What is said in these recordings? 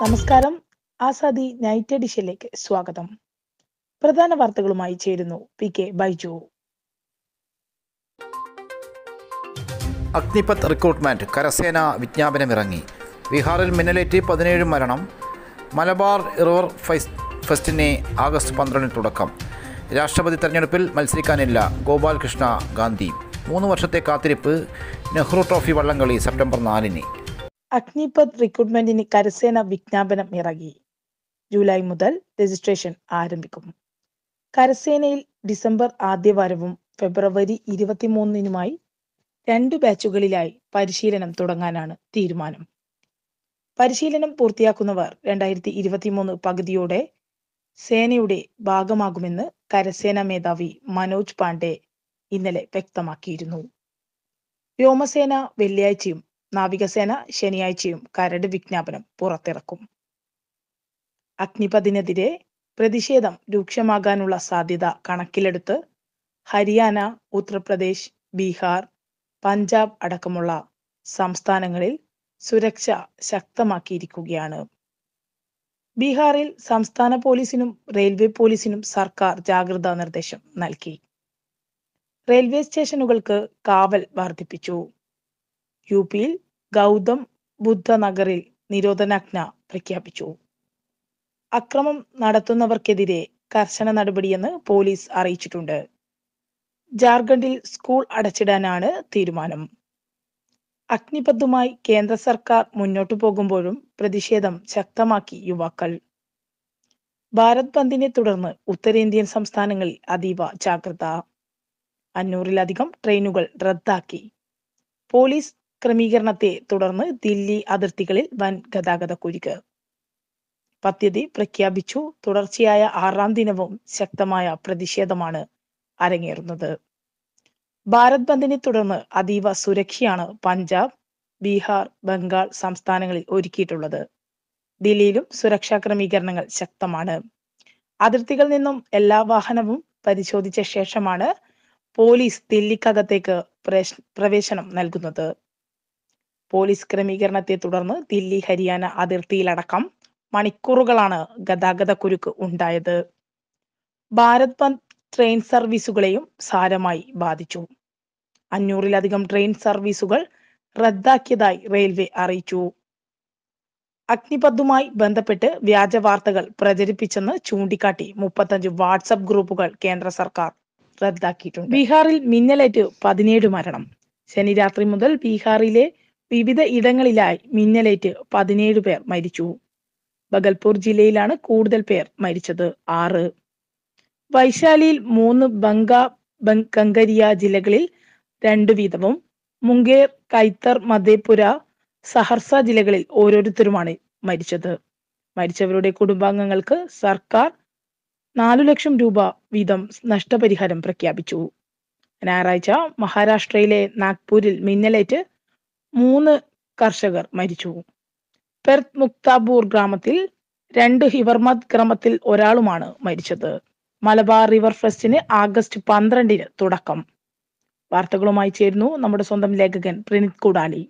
നമസ്കാരം ആസാദി നൈറ്റ് എഡിഷനിലേക്ക് സ്വാഗതം പ്രധാന വാർത്തകളുമായി ചേരുന്നു P K Baiju Agnipath recruitment കരസേന വിജ്ഞാപനമിറങ്ങി ബീഹാറിൽ മിന്നലേറ്റ് പതിനേഴ് മരണം മലബാർ റിവർ ഫെസ് ഫെസ്റ്റിന് ആഗസ്റ്റ് പന്ത്രണ്ടിന് തുടക്കം രാഷ്ട്രപതി തെരഞ്ഞെടുപ്പിൽ മത്സരിക്കാനില്ല ഗോപാൽ കൃഷ്ണ ഗാന്ധി മൂന്ന് വർഷത്തെ കാത്തിരിപ്പ് നെഹ്റു ട്രോഫി വള്ളംകളി സെപ്റ്റംബർ നാലിന് അഗ്നിപത് റിക്രൂട്ട്മെന്റിന് കരസേന വിജ്ഞാപനം ഇറങ്ങി ജൂലൈ മുതൽ രജിസ്ട്രേഷൻ ആരംഭിക്കും കരസേനയിൽ ഡിസംബർ ആദ്യവാരവും ഫെബ്രുവരി ഇരുപത്തിമൂന്നിനുമായി രണ്ട് ബാച്ചുകളിലായി പരിശീലനം തുടങ്ങാനാണ് തീരുമാനം പരിശീലനം പൂർത്തിയാക്കുന്നവർ രണ്ടായിരത്തി ഇരുപത്തിമൂന്ന് പകുതിയോടെ സേനയുടെ ഭാഗമാകുമെന്ന് കരസേനാ മേധാവി മനോജ് പാണ്ഡെ ഇന്നലെ വ്യക്തമാക്കിയിരുന്നു വ്യോമസേന വെള്ളിയാഴ്ചയും നാവികസേന ശനിയാഴ്ചയും കരട് വിജ്ഞാപനം പുറത്തിറക്കും അഗ്നിപഥിനെതിരെ പ്രതിഷേധം രൂക്ഷമാകാനുള്ള സാധ്യത കണക്കിലെടുത്ത് ഹരിയാന ഉത്തർപ്രദേശ് ബീഹാർ പഞ്ചാബ് അടക്കമുള്ള സംസ്ഥാനങ്ങളിൽ സുരക്ഷ ശക്തമാക്കിയിരിക്കുകയാണ് ബീഹാറിൽ സംസ്ഥാന പോലീസിനും റെയിൽവേ പോലീസിനും സർക്കാർ ജാഗ്രതാ നിർദ്ദേശം നൽകി റെയിൽവേ സ്റ്റേഷനുകൾക്ക് കാവൽ വർദ്ധിപ്പിച്ചു യു പിയിൽ ഗൗതം ബുദ്ധ നഗറിൽ നിരോധനാജ്ഞ പ്രഖ്യാപിച്ചു അക്രമം നടത്തുന്നവർക്കെതിരെ കർശന നടപടിയെന്ന് പോലീസ് അറിയിച്ചിട്ടുണ്ട് ജാർഖണ്ഡിൽ സ്കൂൾ അടച്ചിടാനാണ് തീരുമാനം അഗ്നിപഥുമായി കേന്ദ്ര സർക്കാർ മുന്നോട്ടു പോകുമ്പോഴും പ്രതിഷേധം ശക്തമാക്കി യുവാക്കൾ ഭാരത് ബന്ദിനെ തുടർന്ന് ഉത്തരേന്ത്യൻ സംസ്ഥാനങ്ങളിൽ അതീവ ജാഗ്രത അഞ്ഞൂറിലധികം ട്രെയിനുകൾ റദ്ദാക്കി പോലീസ് ക്രമീകരണത്തെ തുടർന്ന് ദില്ലി അതിർത്തികളിൽ വൻ ഗതാഗത കുരുക്ക് പദ്ധതി പ്രഖ്യാപിച്ചു തുടർച്ചയായ ആറാം ദിനവും ശക്തമായ പ്രതിഷേധമാണ് അരങ്ങേറുന്നത് ഭാരത് ബന്ദിനെ തുടർന്ന് അതീവ സുരക്ഷയാണ് പഞ്ചാബ് ബീഹാർ ബംഗാൾ സംസ്ഥാനങ്ങളിൽ ഒരുക്കിയിട്ടുള്ളത് ദില്ലിയിലും സുരക്ഷാ ക്രമീകരണങ്ങൾ ശക്തമാണ് അതിർത്തികളിൽ നിന്നും എല്ലാ വാഹനവും പരിശോധിച്ച ശേഷമാണ് പോലീസ് ദില്ലിക്കകത്തേക്ക് പ്രവേശനം നൽകുന്നത് പോലീസ് ക്രമീകരണത്തെ തുടർന്ന് ദില്ലി ഹരിയാന അതിർത്തിയിലടക്കം മണിക്കൂറുകളാണ് ഗതാഗത കുരുക്ക് ഉണ്ടായത് ഭാരത് ബന്ദ് ട്രെയിൻ സർവീസുകളെയും സാരമായി ബാധിച്ചു അഞ്ഞൂറിലധികം ട്രെയിൻ സർവീസുകൾ റദ്ദാക്കിയതായി റെയിൽവേ അറിയിച്ചു അഗ്നിപഥുമായി ബന്ധപ്പെട്ട് വ്യാജ വാർത്തകൾ പ്രചരിപ്പിച്ചെന്ന് ചൂണ്ടിക്കാട്ടി മുപ്പത്തഞ്ച് വാട്സപ്പ് ഗ്രൂപ്പുകൾ കേന്ദ്ര സർക്കാർ റദ്ദാക്കിയിട്ടുണ്ട് ബീഹാറിൽ മിന്നലേറ്റ് പതിനേഴ് മരണം ശനി രാത്രി മുതൽ ബീഹാറിലെ വിവിധ ഇടങ്ങളിലായി മിന്നലേറ്റ് പതിനേഴ് പേർ മരിച്ചു ബഗൽപൂർ ജില്ലയിലാണ് കൂടുതൽ പേർ മരിച്ചത് ആറ് വൈശാലിയിൽ മൂന്ന് ബംഗ കങ്കരിയ ജില്ലകളിൽ രണ്ടു വീതവും മുംഗേർ കൈത്തർ മധേപുര സഹർസ ജില്ലകളിൽ ഓരോരുത്തരുമാണ് മരിച്ചത് മരിച്ചവരുടെ കുടുംബാംഗങ്ങൾക്ക് സർക്കാർ നാലു ലക്ഷം രൂപ വീതം നഷ്ടപരിഹാരം പ്രഖ്യാപിച്ചു ഞായറാഴ്ച മഹാരാഷ്ട്രയിലെ നാഗ്പൂരിൽ മിന്നലേറ്റ് മൂന്ന് കർഷകർ മരിച്ചു പെർത്ത് മുക്താബൂർ ഗ്രാമത്തിൽ രണ്ട് ഹിവർമത് ഗ്രാമത്തിൽ ഒരാളുമാണ് മരിച്ചത് മലബാർ റിവർ ഫെസ്റ്റിന് ആഗസ്റ്റ് പന്ത്രണ്ടിന് തുടക്കം വാർത്തകളുമായി ചേരുന്നു നമ്മുടെ സ്വന്തം ലേഖകൻ പ്രിനിത് കൂടാലി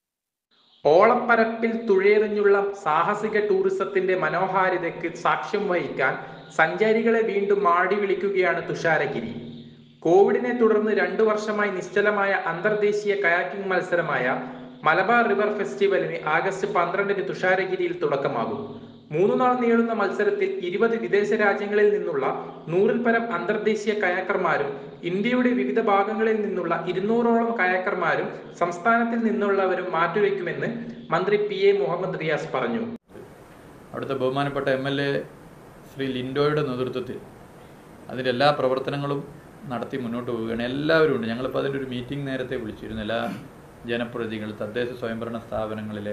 ഓളപ്പരപ്പിൽ തുഴയെറിഞ്ഞുള്ള സാഹസിക ടൂറിസത്തിന്റെ മനോഹാരിതയ്ക്ക് സാക്ഷ്യം വഹിക്കാൻ സഞ്ചാരികളെ വീണ്ടും മാടി വിളിക്കുകയാണ് തുഷാരഗിരി കോവിഡിനെ തുടർന്ന് രണ്ടു വർഷമായി നിശ്ചലമായ അന്തർദേശീയ കയാക്കിംഗ് മത്സരമായ മലബാർ റിവർ ഫെസ്റ്റിവലിന് ആഗസ്റ്റ് പന്ത്രണ്ടിന് തുഷാരഗിരിയിൽ തുടക്കമാകും മൂന്നു നാൾ നീളുന്ന മത്സരത്തിൽ ഇരുപത് വിദേശ രാജ്യങ്ങളിൽ നിന്നുള്ള നൂറിൽ പരം അന്തർദേശീയ കയാക്കർമാരും ഇന്ത്യയുടെ വിവിധ ഭാഗങ്ങളിൽ നിന്നുള്ള ഇരുന്നൂറോളം കയാക്കർമാരും സംസ്ഥാനത്തിൽ നിന്നുള്ളവരും മാറ്റുവെക്കുമെന്ന് മന്ത്രി പി എ മുഹമ്മദ് റിയാസ് പറഞ്ഞു അവിടുത്തെ ബഹുമാനപ്പെട്ട എം എൽ എ ശ്രീ ലിൻഡോയുടെ നേതൃത്വത്തിൽ അതിൻ്റെ എല്ലാ പ്രവർത്തനങ്ങളും നടത്തി മുന്നോട്ട് പോവുകയാണ് എല്ലാവരും ഉണ്ട് ഞങ്ങളിപ്പോൾ അതിൻ്റെ ഒരു മീറ്റിംഗ് നേരത്തെ വിളിച്ചിരുന്നു എല്ലാ ജനപ്രതിനിധികൾ തദ്ദേശ സ്വയംഭരണ സ്ഥാപനങ്ങളിലെ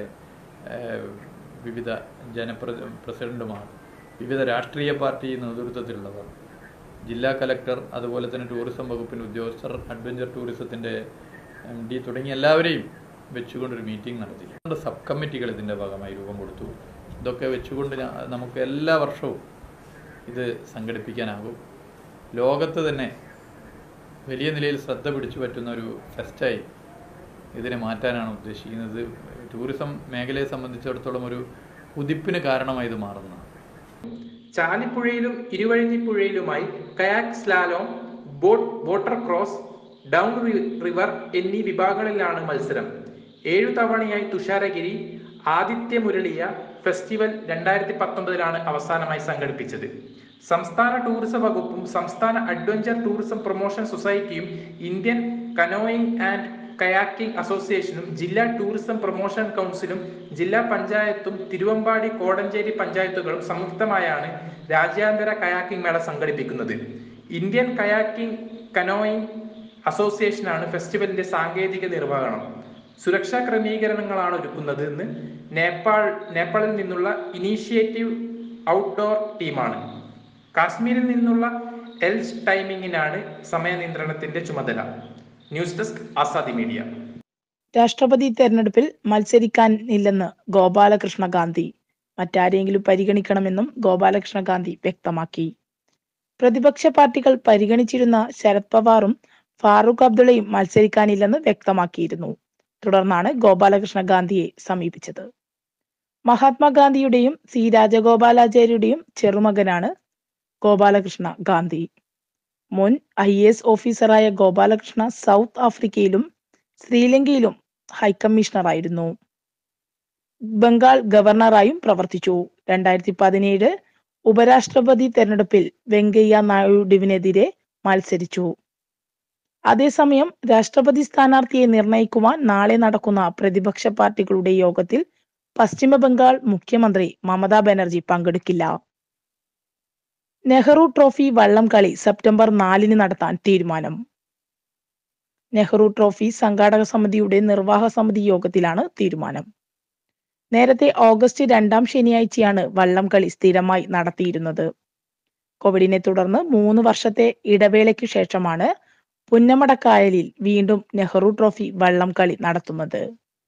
വിവിധ ജനപ്ര പ്രസിഡന്റുമാർ വിവിധ രാഷ്ട്രീയ പാർട്ടി നേതൃത്വത്തിലുള്ളവർ ജില്ലാ കലക്ടർ അതുപോലെ തന്നെ ടൂറിസം വകുപ്പിൻ്റെ ഉദ്യോഗസ്ഥർ അഡ്വഞ്ചർ ടൂറിസത്തിൻ്റെ എം ഡി തുടങ്ങിയ എല്ലാവരെയും വെച്ചുകൊണ്ടൊരു മീറ്റിംഗ് നടത്തി രണ്ട് സബ് കമ്മിറ്റികൾ ഇതിൻ്റെ ഭാഗമായി രൂപം കൊടുത്തു ഇതൊക്കെ വെച്ചുകൊണ്ട് നമുക്ക് എല്ലാ വർഷവും ഇത് സംഘടിപ്പിക്കാനാകും ലോകത്ത് തന്നെ വലിയ നിലയിൽ ശ്രദ്ധ പിടിച്ചു പറ്റുന്ന ഒരു ഫെസ്റ്റായി ഇതിനെ മാറ്റാനാണ് ഉദ്ദേശിക്കുന്നത് ടൂറിസം മേഖലയെ സംബന്ധിച്ചിടത്തോളം ഒരു കുതിപ്പിന് കാരണമായി ഇത് മാറുന്നതാണ് ചാലിപ്പുഴയിലും ഇരുവഴിഞ്ഞിപ്പുഴയിലുമായി kayak slalom boat water cross down റി- റിവർ എന്നീ വിഭാഗങ്ങളിലാണ് മത്സരം ഏഴു തവണയായി തുഷാരഗിരി ആദിത്യ മുരളിയ ഫെസ്റ്റിവൽ രണ്ടായിരത്തി പത്തൊമ്പതിലാണ് അവസാനമായി സംഘടിപ്പിച്ചത് സംസ്ഥാന ടൂറിസം വകുപ്പും സംസ്ഥാന അഡ്വഞ്ചർ ടൂറിസം പ്രൊമോഷൻ സൊസൈറ്റിയും ഇന്ത്യൻ കനോയിങ് ആൻഡ് കയാക്കിംഗ് അസോസിയേഷനും ജില്ലാ ടൂറിസം പ്രൊമോഷൻ കൗൺസിലും ജില്ലാ പഞ്ചായത്തും തിരുവമ്പാടി കോടഞ്ചേരി പഞ്ചായത്തുകളും സംയുക്തമായാണ് രാജ്യാന്തര കയാക്കിംഗ് മേള സംഘടിപ്പിക്കുന്നത് ഇന്ത്യൻ കയാക്കിംഗ് കനോയിങ് അസോസിയേഷനാണ് ഫെസ്റ്റിവലിന്റെ സാങ്കേതിക നിർവഹണം സുരക്ഷാ ക്രമീകരണങ്ങളാണ് ഒരുക്കുന്നത് എന്ന് നേപ്പാൾ നേപ്പാളിൽ നിന്നുള്ള ഇനീഷ്യേറ്റീവ് ഔട്ട്ഡോർ ടീമാണ് കാശ്മീരിൽ നിന്നുള്ള എൽസ് ടൈമിങ്ങിനാണ് സമയ നിയന്ത്രണത്തിന്റെ ചുമതല ന്യൂസ് ഡെസ്ക് ആസാദി മീഡിയ രാഷ്ട്രപതി തെരഞ്ഞെടുപ്പിൽ മത്സരിക്കാനില്ലെന്ന് ഗോപാലകൃഷ്ണ ഗാന്ധി മറ്റാരെങ്കിലും പരിഗണിക്കണമെന്നും ഗോപാലകൃഷ്ണ ഗാന്ധി വ്യക്തമാക്കി പ്രതിപക്ഷ പാർട്ടികൾ പരിഗണിച്ചിരുന്ന ശരത് പവാറും ഫാറൂഖ് അബ്ദുള്ളയും മത്സരിക്കാനില്ലെന്ന് വ്യക്തമാക്കിയിരുന്നു തുടർന്നാണ് ഗോപാലകൃഷ്ണ ഗാന്ധിയെ സമീപിച്ചത് മഹാത്മാഗാന്ധിയുടെയും സി രാജഗോപാലാചാര്യയുടെയും ചെറുമകനാണ് ഗോപാലകൃഷ്ണ ഗാന്ധി മുൻ ഐ എസ് ഓഫീസറായ ഗോപാലകൃഷ്ണ സൗത്ത് ആഫ്രിക്കയിലും ശ്രീലങ്കയിലും ഹൈക്കമ്മീഷണറായിരുന്നു ബംഗാൾ ഗവർണറായും പ്രവർത്തിച്ചു രണ്ടായിരത്തി പതിനേഴ് ഉപരാഷ്ട്രപതി തെരഞ്ഞെടുപ്പിൽ വെങ്കയ്യ നായിഡുവിനെതിരെ മത്സരിച്ചു അതേസമയം രാഷ്ട്രപതി സ്ഥാനാർത്ഥിയെ നിർണയിക്കുവാൻ നാളെ നടക്കുന്ന പ്രതിപക്ഷ പാർട്ടികളുടെ യോഗത്തിൽ പശ്ചിമ ബംഗാൾ മുഖ്യമന്ത്രി മമതാ ബാനർജി പങ്കെടുക്കില്ല നെഹ്റു ട്രോഫി വള്ളം കളി സെപ്റ്റംബർ നാലിന് നടത്താൻ തീരുമാനം നെഹ്റു ട്രോഫി സംഘാടക സമിതിയുടെ നിർവാഹക സമിതി യോഗത്തിലാണ് തീരുമാനം നേരത്തെ ഓഗസ്റ്റ് രണ്ടാം ശനിയാഴ്ചയാണ് വള്ളം കളി സ്ഥിരമായി നടത്തിയിരുന്നത് കോവിഡിനെ തുടർന്ന് മൂന്ന് വർഷത്തെ ഇടവേളയ്ക്ക് ശേഷമാണ് പുന്നമടക്കായലിൽ വീണ്ടും നെഹ്റു ട്രോഫി വള്ളം കളി നടത്തുന്നത്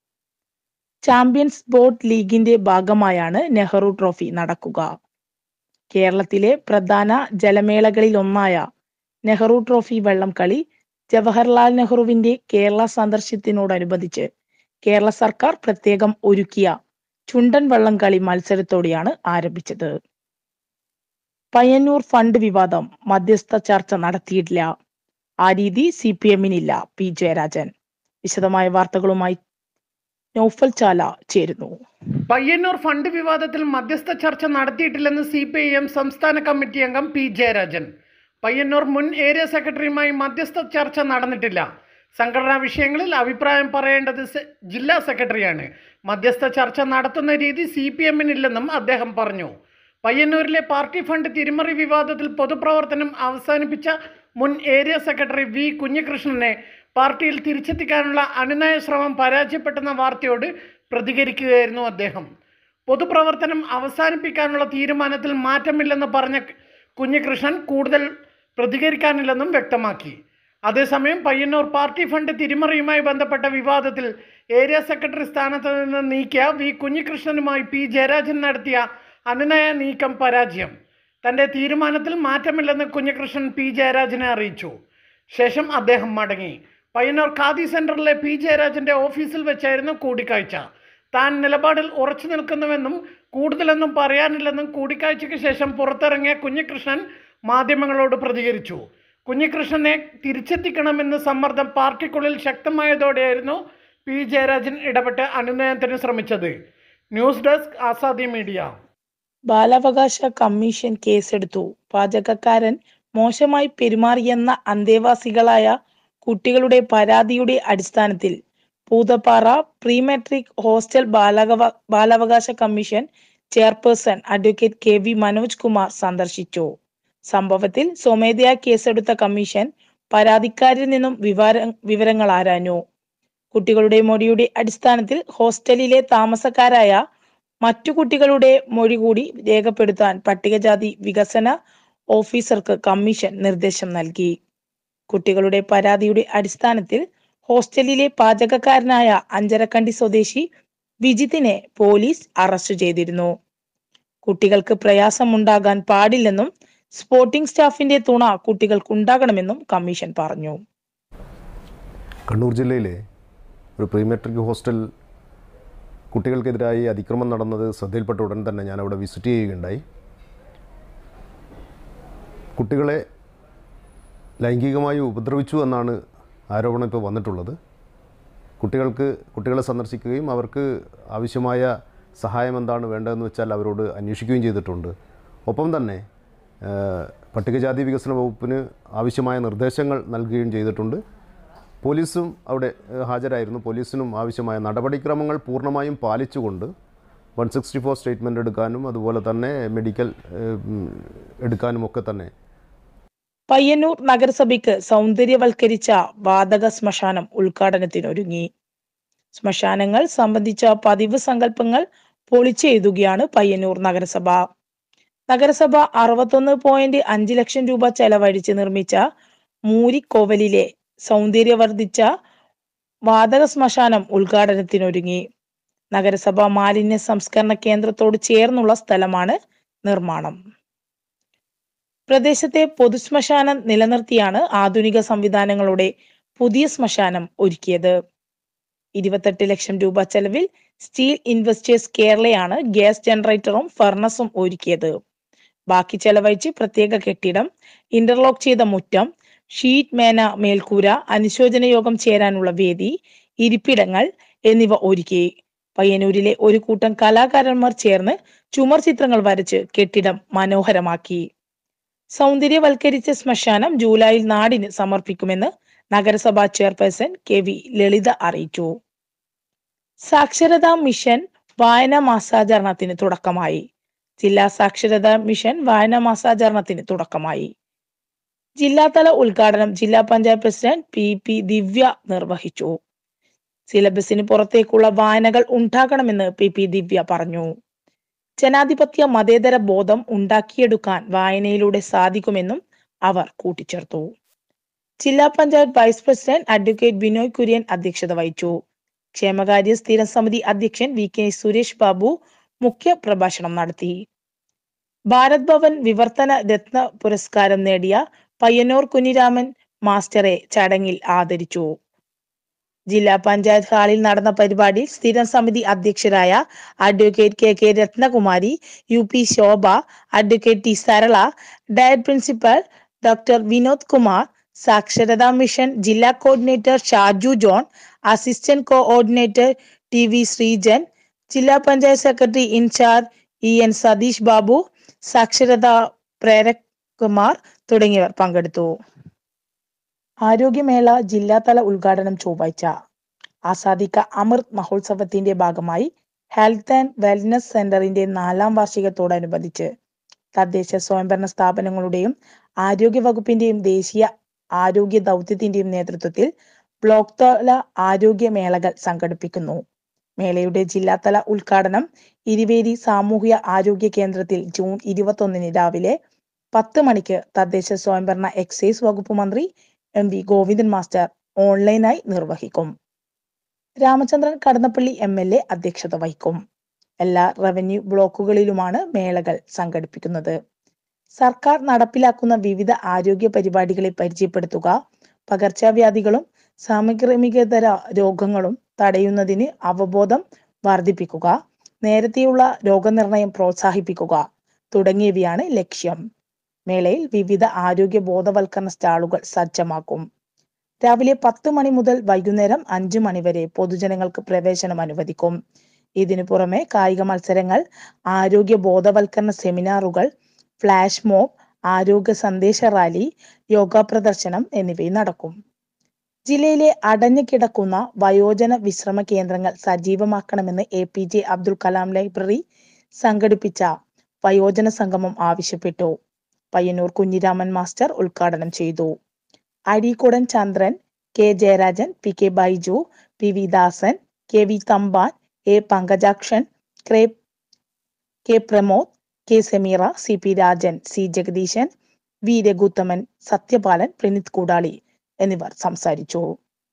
ചാമ്പ്യൻസ് ബോട്ട് ലീഗിന്റെ ഭാഗമായാണ് നെഹ്റു ട്രോഫി നടക്കുക കേരളത്തിലെ പ്രധാന ജലമേളകളിൽ ഒന്നായ നെഹ്റു ട്രോഫി വള്ളം കളി ജവഹർലാൽ നെഹ്റുവിന്റെ കേരള സന്ദർശനത്തിനോടനുബന്ധിച്ച് കേരള സർക്കാർ പ്രത്യേകം ഒരുക്കിയ ചുണ്ടൻ വള്ളം കളി മത്സരത്തോടെയാണ് ആരംഭിച്ചത് പയ്യന്നൂർ ഫണ്ട് വിവാദം മധ്യസ്ഥ ചർച്ച നടത്തിയിട്ടില്ല ആ രീതി സി പി എമ്മിനില്ല പി ജയരാജൻ വിശദമായ വാർത്തകളുമായി നൗഫൽ ചാല ചേരുന്നു പയ്യന്നൂർ ഫണ്ട് വിവാദത്തിൽ മധ്യസ്ഥ ചർച്ച നടത്തിയിട്ടില്ലെന്ന് സി പി ഐ എം സംസ്ഥാന കമ്മിറ്റി അംഗം പി ജയരാജൻ പയ്യന്നൂർ മുൻ ഏരിയ സെക്രട്ടറിയുമായി മധ്യസ്ഥ ചർച്ച നടന്നിട്ടില്ല സംഘടനാ വിഷയങ്ങളിൽ അഭിപ്രായം പറയേണ്ടത് സെ- ജില്ലാ സെക്രട്ടറിയാണ് മധ്യസ്ഥ ചർച്ച നടത്തുന്ന രീതി സി പി എമ്മിനില്ലെന്നും അദ്ദേഹം പറഞ്ഞു പയ്യന്നൂരിലെ പാർട്ടി ഫണ്ട് തിരിമറി വിവാദത്തിൽ പൊതുപ്രവർത്തനം അവസാനിപ്പിച്ച മുൻ ഏരിയ സെക്രട്ടറി വി കുഞ്ഞികൃഷ്ണനെ പാർട്ടിയിൽ തിരിച്ചെത്തിക്കാനുള്ള അനുനയ ശ്രമം പരാജയപ്പെട്ടെന്ന വാർത്തയോട് പ്രതികരിക്കുകയായിരുന്നു അദ്ദേഹം പൊതുപ്രവർത്തനം അവസാനിപ്പിക്കാനുള്ള തീരുമാനത്തിൽ മാറ്റമില്ലെന്ന് പറഞ്ഞ കുഞ്ഞികൃഷ്ണൻ കൂടുതൽ പ്രതികരിക്കാനില്ലെന്നും വ്യക്തമാക്കി അതേസമയം പയ്യന്നൂർ പാർട്ടി ഫണ്ട് തിരിമറിയുമായി ബന്ധപ്പെട്ട വിവാദത്തിൽ ഏരിയ സെക്രട്ടറി സ്ഥാനത്ത് നിന്ന് നീക്കിയ വി കുഞ്ഞികൃഷ്ണനുമായി പി ജയരാജൻ നടത്തിയ അനുനയ നീക്കം പരാജയം തന്റെ തീരുമാനത്തിൽ മാറ്റമില്ലെന്ന് കുഞ്ഞികൃഷ്ണൻ പി ജയരാജനെ അറിയിച്ചു ശേഷം അദ്ദേഹം മടങ്ങി പയ്യന്നൂർ ഖാദി സെന്ററിലെ പി ജയരാജന്റെ ഓഫീസിൽ വെച്ചായിരുന്നു കൂടിക്കാഴ്ച താൻ നിലപാടിൽ ഉറച്ചു നിൽക്കുന്നുവെന്നും കൂടുതലൊന്നും പറയാനില്ലെന്നും കൂടിക്കാഴ്ചയ്ക്ക് ശേഷം പുറത്തിറങ്ങിയ കുഞ്ഞികൃഷ്ണൻ മാധ്യമങ്ങളോട് പ്രതികരിച്ചു കുഞ്ഞികൃഷ്ണനെ തിരിച്ചെത്തിക്കണമെന്ന് സമ്മർദ്ദം പാർട്ടിക്കുള്ളിൽ ശക്തമായതോടെയായിരുന്നു പി ജയരാജൻ ഇടപെട്ട് അനുനയനത്തിന് ശ്രമിച്ചത് ന്യൂസ് ഡെസ്ക് ആസാദി മീഡിയ ബാലാവകാശ കമ്മീഷൻ കേസെടുത്തു പാചകക്കാരൻ മോശമായി പെരുമാറിയെന്ന അന്തേവാസികളായ കുട്ടികളുടെ പരാതിയുടെ അടിസ്ഥാനത്തിൽ പൂതപ്പാറ പ്രീ മെട്രിക് ഹോസ്റ്റൽ ബാലകവ ബാലാവകാശ commission chairperson advocate K V Manoj Kumar സന്ദർശിച്ചു സംഭവത്തിൽ സ്വമേധയാ കേസെടുത്ത കമ്മീഷൻ പരാതിക്കാരിൽ നിന്നും വിവര വിവരങ്ങൾ ആരാഞ്ഞു കുട്ടികളുടെ മൊഴിയുടെ അടിസ്ഥാനത്തിൽ ഹോസ്റ്റലിലെ താമസക്കാരായ മറ്റു കുട്ടികളുടെ മൊഴി കൂടി രേഖപ്പെടുത്താൻ പട്ടികജാതി വികസന ഓഫീസർക്ക് കമ്മീഷൻ നിർദ്ദേശം നൽകി കുട്ടികളുടെ പരാതിയുടെ അടിസ്ഥാനത്തിൽ ഹോസ്റ്റലിലെ പാചകക്കാരനായ അഞ്ചരക്കണ്ടി സ്വദേശി വിജിത്തിനെ പോലീസ് അറസ്റ്റ് ചെയ്തിരുന്നു കുട്ടികൾക്ക് പ്രയാസമുണ്ടാകാൻ പാടില്ലെന്നും സ്പോർട്ടിംഗ് സ്റ്റാഫിന്റെ തുണ കുട്ടികൾക്കുണ്ടാകണമെന്നും കമ്മീഷൻ പറഞ്ഞു കണ്ണൂർ ജില്ലയിലെ ഒരു പ്രീ മെട്രിക് ഹോസ്റ്റൽ കുട്ടികൾക്കെതിരായി അതിക്രമം നടന്നത് ശ്രദ്ധയിൽപ്പെട്ട ഉടൻ തന്നെ ഞാൻ അവിടെ വിസിറ്റ് ചെയ്യുകയുണ്ടായി കുട്ടികളെ ലൈംഗികമായി ഉപദ്രവിച്ചു എന്നാണ് ആരോപണം ഇപ്പോൾ വന്നിട്ടുള്ളത് കുട്ടികൾക്ക് കുട്ടികളെ സന്ദർശിക്കുകയും അവർക്ക് ആവശ്യമായ സഹായം എന്താണ് വേണ്ടതെന്ന് വെച്ചാൽ അവരോട് അന്വേഷിക്കുകയും ചെയ്തിട്ടുണ്ട് ഒപ്പം തന്നെ ഏഹ്, പട്ടികജാതി വികസന വകുപ്പിന് ആവശ്യമായ നിർദ്ദേശങ്ങൾ നൽകുകയും ചെയ്തിട്ടുണ്ട് പോലീസും അവിടെ ഏഹ്, ഹാജരായിരുന്നു പോലീസിനും ആവശ്യമായ നടപടിക്രമങ്ങൾ പൂർണ്ണമായും പാലിച്ചുകൊണ്ട് വൺ സിക്സ്റ്റി ഫോർ സ്റ്റേറ്റ്മെൻറ്റ് എടുക്കാനും അതുപോലെ തന്നെ മെഡിക്കൽ ഏഹ്, ഉം, എടുക്കാനും ഒക്കെ തന്നെ പയ്യന്നൂർ നഗരസഭയ്ക്ക് സൗന്ദര്യവൽക്കരിച്ച വാതക ശ്മശാനം ഉദ്ഘാടനത്തിനൊരുങ്ങി ശ്മശാനങ്ങൾ സംബന്ധിച്ച പതിവ് സങ്കല്പങ്ങൾ പൊളിച്ചെഴുതുകയാണ് പയ്യന്നൂർ നഗരസഭ നഗരസഭ അറുപത്തൊന്ന് പോയിന്റ് അഞ്ച് ലക്ഷം രൂപ ചെലവഴിച്ച് നിർമ്മിച്ച മൂരിക്കോവലിലെ സൗന്ദര്യവർദ്ധിച്ച വാതക ശ്മശാനം ഉദ്ഘാടനത്തിനൊരുങ്ങി നഗരസഭ മാലിന്യ സംസ്കരണ കേന്ദ്രത്തോട് ചേർന്നുള്ള സ്ഥലമാണ് നിർമ്മാണം പ്രദേശത്തെ പൊതുശ്മശാനം നിലനിർത്തിയാണ് ആധുനിക സംവിധാനങ്ങളോടെ പുതിയ ശ്മശാനം ഒരുക്കിയത് ഇരുപത്തെട്ട് ലക്ഷം രൂപ ചെലവിൽ സ്റ്റീൽ ഇൻവെസ്റ്റേഴ്സ് കേരളയാണ് ഗ്യാസ് ജനറേറ്ററും ഫർണസും ഒരുക്കിയത് ബാക്കി ചെലവഴിച്ച് പ്രത്യേക കെട്ടിടം ഇന്റർലോക്ക് ചെയ്ത മുറ്റം ഷീറ്റ് മേന മേൽക്കൂര അനുശോചന യോഗം ചേരാനുള്ള വേദി ഇരിപ്പിടങ്ങൾ എന്നിവ ഒരുക്കി പയ്യന്നൂരിലെ ഒരു കൂട്ടം കലാകാരന്മാർ ചേർന്ന് ചുമർ ചിത്രങ്ങൾ വരച്ച് കെട്ടിടം മനോഹരമാക്കി സൗന്ദര്യവൽക്കരിച്ച ശ്മശാനം ജൂലൈയിൽ നാടിന് സമർപ്പിക്കുമെന്ന് നഗരസഭാ ചെയർപേഴ്സൺ കെ വി ലളിത അറിയിച്ചു സാക്ഷരതാ മിഷൻ വായനാ മാസാചരണത്തിന് തുടക്കമായി ജില്ലാ സാക്ഷരതാ മിഷൻ വായനാ മാസാചരണത്തിന് തുടക്കമായി ജില്ലാതല ഉദ്ഘാടനം ജില്ലാ panchayat president P P Divya നിർവഹിച്ചു സിലബസിന് പുറത്തേക്കുള്ള വായനകൾ ഉണ്ടാകണമെന്ന് പി പി ദിവ്യ പറഞ്ഞു ജനാധിപത്യ മതേതര ബോധം ഉണ്ടാക്കിയെടുക്കാൻ വായനയിലൂടെ സാധിക്കുമെന്നും അവർ കൂട്ടിച്ചേർത്തു ജില്ലാ panchayat vice president advocate Binoy Kurian അധ്യക്ഷത വഹിച്ചു ക്ഷേമകാര്യ സ്ഥിരം സമിതി അധ്യക്ഷൻ വി കെ സുരേഷ് ബാബു മുഖ്യ പ്രഭാഷണം നടത്തി ഭാരത് ഭവൻ വിവർത്തന രത്ന പുരസ്കാരം നേടിയ പയ്യന്നൂർ കുഞ്ഞിരാമൻ മാസ്റ്ററെ ചടങ്ങിൽ ആദരിച്ചു ജില്ലാ പഞ്ചായത്ത് ഹാളിൽ നടന്ന പരിപാടിയിൽ സ്ഥിരം സമിതി അധ്യക്ഷരായ advocate K K Ratnakumari U P Shobha advocate T Sarala DIET principal doctor Vinod Kumar സാക്ഷരതാ മിഷൻ ജില്ലാ coordinator Shaju John assistant coordinator T V Sreejan ജില്ലാ panchayat secretary incharge E N Satheesh Babu സാക്ഷരതാ പ്രേരക് കുമാർ തുടങ്ങിയവർ പങ്കെടുത്തു ആരോഗ്യമേള ജില്ലാതല ഉദ്ഘാടനം ചൊവ്വാഴ്ച ആസാദിക്ക അമൃത് മഹോത്സവത്തിന്റെ ഭാഗമായി ഹെൽത്ത് ആൻഡ് വെൽനസ് സെന്ററിന്റെ നാലാം വാർഷികത്തോടനുബന്ധിച്ച് തദ്ദേശ സ്വയംഭരണ സ്ഥാപനങ്ങളുടെയും ആരോഗ്യ വകുപ്പിന്റെയും ദേശീയ ആരോഗ്യ ദൗത്യത്തിന്റെയും നേതൃത്വത്തിൽ ബ്ലോക്ക് തല ആരോഗ്യ മേളകൾ സംഘടിപ്പിക്കുന്നു മേളയുടെ ജില്ലാതല ഉദ്ഘാടനം ഇരുവേരി സാമൂഹ്യ ആരോഗ്യ കേന്ദ്രത്തിൽ ജൂൺ ഇരുപത്തൊന്നിന് രാവിലെ പത്ത് മണിക്ക് തദ്ദേശ സ്വയംഭരണ എക്സൈസ് വകുപ്പ് മന്ത്രി എം വി ഗോവിന്ദൻ മാസ്റ്റർ ഓൺലൈനായി നിർവഹിക്കും Ramachandran Kadannappally M L A അധ്യക്ഷത വഹിക്കും എല്ലാ റവന്യൂ ബ്ലോക്കുകളിലുമാണ് മേളകൾ സംഘടിപ്പിക്കുന്നത് സർക്കാർ നടപ്പിലാക്കുന്ന വിവിധ ആരോഗ്യ പരിപാടികളെ പരിചയപ്പെടുത്തുക പകർച്ചവ്യാധികളും സാംക്രമികതര രോഗങ്ങളും തടയുന്നതിന് അവബോധം വർദ്ധിപ്പിക്കുക നേരത്തെയുള്ള രോഗനിർണയം പ്രോത്സാഹിപ്പിക്കുക തുടങ്ങിയവയാണ് ലക്ഷ്യം മേളയിൽ വിവിധ ആരോഗ്യ ബോധവൽക്കരണ സ്റ്റാളുകൾ സജ്ജമാക്കും രാവിലെ പത്ത് മണി മുതൽ വൈകുന്നേരം അഞ്ചു മണി വരെ പൊതുജനങ്ങൾക്ക് പ്രവേശനം അനുവദിക്കും ഇതിനു പുറമെ കായിക മത്സരങ്ങൾ ആരോഗ്യ ബോധവൽക്കരണ സെമിനാറുകൾ ഫ്ലാഷ് മോബ് ആരോഗ്യ സന്ദേശ റാലി യോഗ പ്രദർശനം എന്നിവയും നടക്കും ജില്ലയിലെ അടഞ്ഞു കിടക്കുന്ന വയോജന വിശ്രമ കേന്ദ്രങ്ങൾ സജീവമാക്കണമെന്ന് A P J Abdul Kalam library സംഘടിപ്പിച്ച വയോജന സംഗമം ആവശ്യപ്പെട്ടു പയ്യന്നൂർ കുഞ്ഞിരാമൻ മാസ്റ്റർ ഉദ്ഘാടനം ചെയ്തു Areekkudan Chandran K Jayarajan P K Baiju P V Dasan K V Thampan A Pankajakshan K K Pramod K Sameera C P Rajan C Jagadeesan V Raghuthaman Sathyapalan Praneeth Koodali എന്നിവർ സംസാരിച്ചു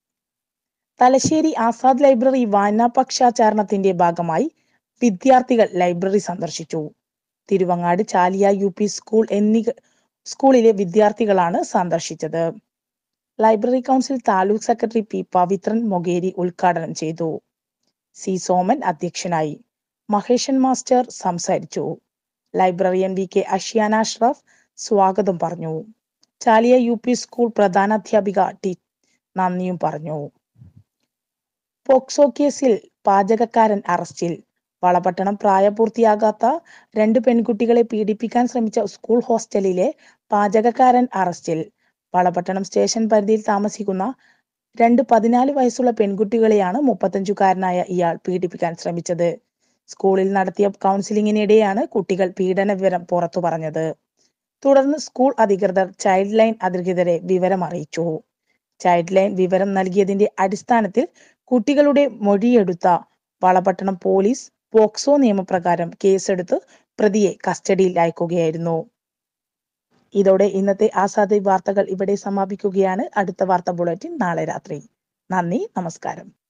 തലശ്ശേരി ആസാദ് ലൈബ്രറി വായനാ പക്ഷാചരണത്തിന്റെ ഭാഗമായി വിദ്യാർത്ഥികൾ ലൈബ്രറി സന്ദർശിച്ചു Thiruvangad Chaliya U P school എന്നീ സ്കൂളിലെ വിദ്യാർത്ഥികളാണ് സന്ദർശിച്ചത് library council taluk secretary P Pavithran Mogeri ഉദ്ഘാടനം ചെയ്തു സി സോമൻ അധ്യക്ഷനായി മഹേഷൻ മാസ്റ്റർ സംസാരിച്ചു librarian V K Ashiyana Ashraf സ്വാഗതം പറഞ്ഞു ചാലിയ യു പി സ്കൂൾ പ്രധാനാധ്യാപിക ടി നന്ദിയും പറഞ്ഞു പോക്സോ കേസിൽ പാചകക്കാരൻ അറസ്റ്റിൽ വളപട്ടണം പ്രായപൂർത്തിയാകാത്ത രണ്ട് പെൺകുട്ടികളെ പീഡിപ്പിക്കാൻ ശ്രമിച്ച സ്കൂൾ ഹോസ്റ്റലിലെ പാചകക്കാരൻ അറസ്റ്റിൽ വളപട്ടണം സ്റ്റേഷൻ പരിധിയിൽ താമസിക്കുന്ന രണ്ട് പതിനാല് വയസ്സുള്ള പെൺകുട്ടികളെയാണ് മുപ്പത്തഞ്ചുകാരനായ ഇയാൾ പീഡിപ്പിക്കാൻ ശ്രമിച്ചത് സ്കൂളിൽ നടത്തിയ കൗൺസിലിംഗിനിടെയാണ് കുട്ടികൾ പീഡന വിവരം പുറത്തു പറഞ്ഞത് തുടർന്ന് സ്കൂൾ അധികൃതർ ചൈൽഡ് ലൈൻ അധികൃതരെ വിവരം അറിയിച്ചു ചൈൽഡ് ലൈൻ വിവരം നൽകിയതിന്റെ അടിസ്ഥാനത്തിൽ കുട്ടികളുടെ മൊഴിയെടുത്ത വളപട്ടണം പോലീസ് പോക്സോ നിയമപ്രകാരം കേസെടുത്ത് പ്രതിയെ കസ്റ്റഡിയിൽ അയക്കുകയായിരുന്നു ഇതോടെ ഇന്നത്തെ ആസാദി വാർത്തകൾ ഇവിടെ സമാപിക്കുകയാണ് അടുത്ത വാർത്താ ബുള്ളറ്റിൻ നാളെ രാത്രി നന്ദി നമസ്കാരം